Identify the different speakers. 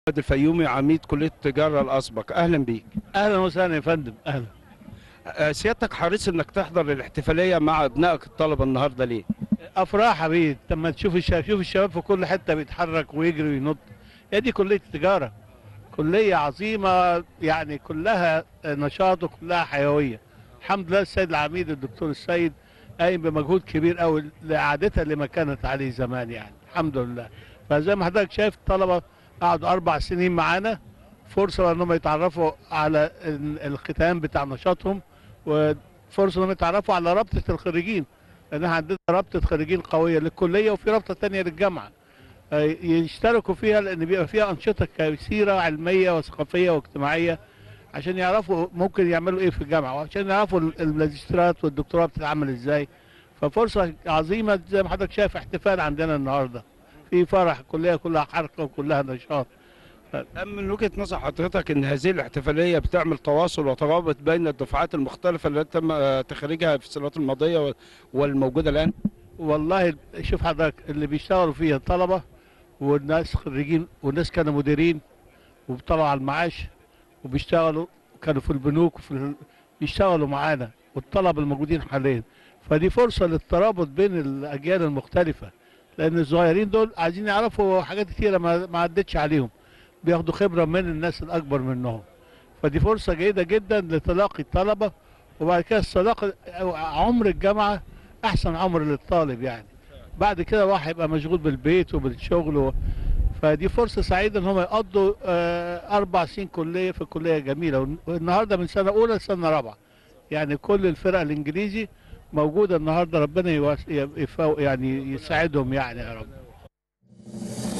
Speaker 1: محمد الفيومي عميد كليه التجاره الاسبق اهلا بيك
Speaker 2: اهلا وسهلا يا فندم اهلا
Speaker 1: آه، سيادتك حريص انك تحضر الاحتفاليه مع ابنائك الطلبه النهارده ليه
Speaker 2: افراح يا بيه لما تشوف الشباب شوف الشباب في كل حته بيتحرك ويجري وينط هي دي كليه التجاره كليه عظيمه يعني كلها نشاط وكلها حيويه الحمد لله السيد العميد الدكتور السيد قايم بمجهود كبير قوي لاعادتها لما كانت عليه زمان يعني الحمد لله فزي ما حضرتك شايف الطلبه قعدوا اربع سنين معانا فرصه انهم يتعرفوا على ال- الختام بتاع نشاطهم وفرصه انهم يتعرفوا على رابطه الخريجين لان احنا عندنا رابطه خريجين قويه للكليه وفي رابطه تانية للجامعه آه، يشتركوا فيها لان بيبقى فيها انشطه كثيره علميه وثقافيه واجتماعيه عشان يعرفوا ممكن يعملوا ايه في الجامعه وعشان يعرفوا ال- الماجستيرات والدكتوراه بتتعمل ازاي ففرصه عظيمه زي ما حضرتك شايف احتفال عندنا النهارده في فرح الكليه كلها حركه وكلها نشاط
Speaker 1: أم من وجهه نظر حضرتك ان هذه الاحتفاليه بتعمل تواصل وترابط بين الدفعات المختلفه التي تم آه، تخريجها في السنوات الماضيه وال- والموجوده الان
Speaker 2: والله شوف حضرتك اللي بيشتغلوا فيها الطلبه والناس خريجين والناس كانوا مديرين وطلعوا على المعاش وبيشتغلوا كانوا في البنوك وفي ال... بيشتغلوا معانا والطلبه الموجودين حاليا فدي فرصه للترابط بين الاجيال المختلفه لان الصغيرين دول عايزين يعرفوا حاجات كتيره ما ما عدتش عليهم بياخدوا خبره من الناس الاكبر منهم فدي فرصه جيده جدا لتلاقي الطلبه وبعد كده الصداقه عمر الجامعه احسن عمر للطالب يعني بعد كده الواحد هيبقى مشغول بالبيت وبالشغل و... فدي فرصه سعيده ان هم يقضوا آه، اربع سنين كليه في كليه جميله والنهارده من سنه اولى لسنه رابعه يعني كل الفرق الانجليزي موجوده النهارده ربنا يوس... يف... يعني يساعدهم يعني يا رب